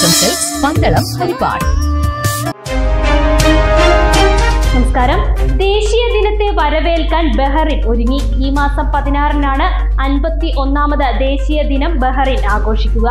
ആശംസകൾ പന്തളം ഹരിപ്പാട് നമസ്കാരം ദേശീയ ദിനത്തെ വരവേൽക്കാൻ ബഹറിൻ ഒരുങ്ങി ഈ മാസം പതിനാറിനാണ് അൻപത്തി ഒന്നാമത് ദേശീയ ദിനം ബഹറിൻ ആഘോഷിക്കുക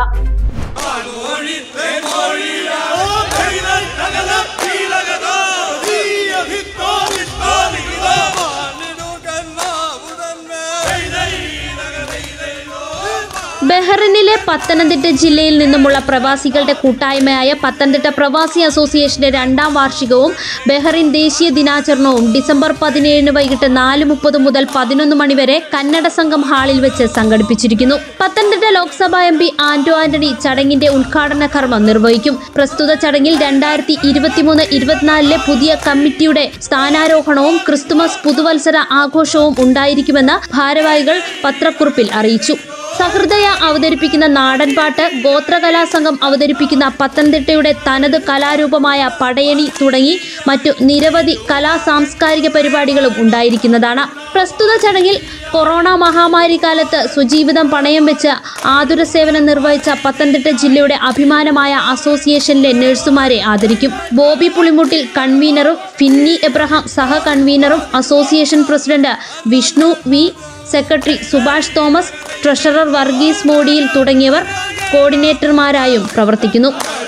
ബഹ്റിനിലെ പത്തനംതിട്ട ജില്ലയിൽ നിന്നുമുള്ള പ്രവാസികളുടെ കൂട്ടായ്മയായ പത്തനംതിട്ട പ്രവാസി അസോസിയേഷന്റെ രണ്ടാം വാർഷികവും ബഹ്റിൻ ദേശീയ ദിനാചരണവും ഡിസംബർ പതിനേഴിന് വൈകിട്ട് നാല് മുപ്പത് മുതൽ പതിനൊന്ന് മണിവരെ കന്നഡ സംഘം ഹാളിൽ വെച്ച് സംഘടിപ്പിച്ചിരിക്കുന്നു പത്തനംതിട്ട ലോക്സഭാ എം പി ആന്റോ ആന്റണി ചടങ്ങിന്റെ ഉദ്ഘാടന കർമ്മം നിർവഹിക്കും പ്രസ്തുത ചടങ്ങിൽ രണ്ടായിരത്തി ഇരുപത്തിമൂന്ന് ഇരുപത്തിനാലിലെ പുതിയ കമ്മിറ്റിയുടെ സ്ഥാനാരോഹണവും ക്രിസ്തുമസ് പുതുവത്സര ആഘോഷവും ഉണ്ടായിരിക്കുമെന്ന് ഭാരവാഹികൾ പത്രക്കുറിപ്പിൽ അറിയിച്ചു സഹൃദയ അവതരിപ്പിക്കുന്ന നാടൻപാട്ട് ഗോത്രകലാ സംഘം അവതരിപ്പിക്കുന്ന പത്തനംതിട്ടയുടെ തനത് കലാരൂപമായ പടയണി തുടങ്ങി മറ്റു നിരവധി കലാ സാംസ്കാരിക പരിപാടികളും ഉണ്ടായിരിക്കുന്നതാണ് പ്രസ്തുത ചടങ്ങിൽ കൊറോണ മഹാമാരി കാലത്ത് സ്വജീവിതം പണയം വെച്ച് ആതുര സേവനം നിർവഹിച്ച പത്തനംതിട്ട ജില്ലയുടെ അഭിമാനമായ അസോസിയേഷനിലെ നഴ്സുമാരെ ആദരിക്കും ബോബി പുളിമുട്ടിൽ കൺവീനറും ഫിന്നി എബ്രഹാം സഹ കൺവീനറും association president Vishnu V secretary Subhash Thomas treasurer Varghese മോഡിയിൽ തുടങ്ങിയവർ കോർഡിനേറ്റർമാരായും പ്രവർത്തിക്കുന്നു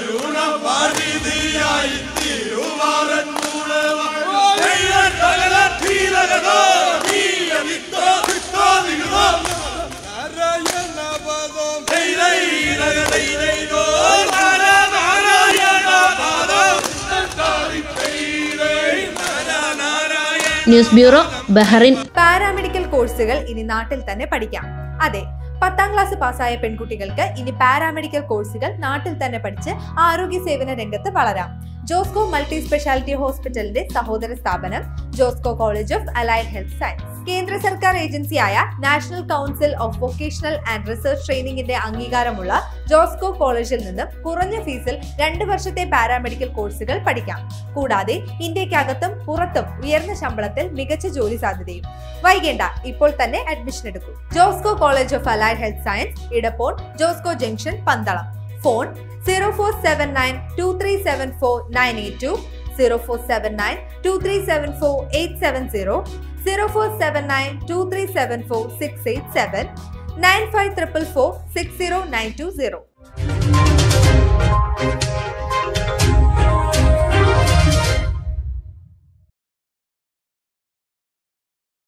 ന്യൂസ് ബ്യൂറോ ബഹറിൻ പാരാമെഡിക്കൽ കോഴ്സുകൾ ഇനി നാട്ടിൽ തന്നെ പഠിക്കാം അതെ പത്താം ക്ലാസ് പാസ്സായ പെൺകുട്ടികൾക്ക് ഇനി പാരാമെഡിക്കൽ കോഴ്സുകൾ നാട്ടിൽ തന്നെ പഠിച്ച് ആരോഗ്യ സേവന രംഗത്ത് വളരാം ജോസ്കോ മൾട്ടി സ്പെഷ്യാലിറ്റി ഹോസ്പിറ്റലിന്റെ സഹോദര സ്ഥാപനം Josco college of allied health science കേന്ദ്ര സർക്കാർ ഏജൻസിയായ national council of vocational and research ട്രെയിനിങ്ങിന്റെ അംഗീകാരമുള്ള ജോസ്കോ കോളേജിൽ നിന്നും കുറഞ്ഞ ഫീസിൽ രണ്ട് വർഷത്തെ പാരാമെഡിക്കൽ കോഴ്സുകൾ പഠിക്കാം കൂടാതെ ഇന്ത്യക്കകത്തും പുറത്തും ഉയർന്ന ശമ്പളത്തിൽ മികച്ച ജോലി സാധ്യതയും വൈകേണ്ട ഇപ്പോൾ തന്നെ അഡ്മിഷൻ എടുക്കൂ Josco college of allied health science ഇടപ്പോൾ Josco junction Pandalam phone zero four seven nine two three seven four nine eight two zero four seven nine two three seven four eight seven zero zero four seven nine two three seven four six eight seven nine five triple four six zero nine two zero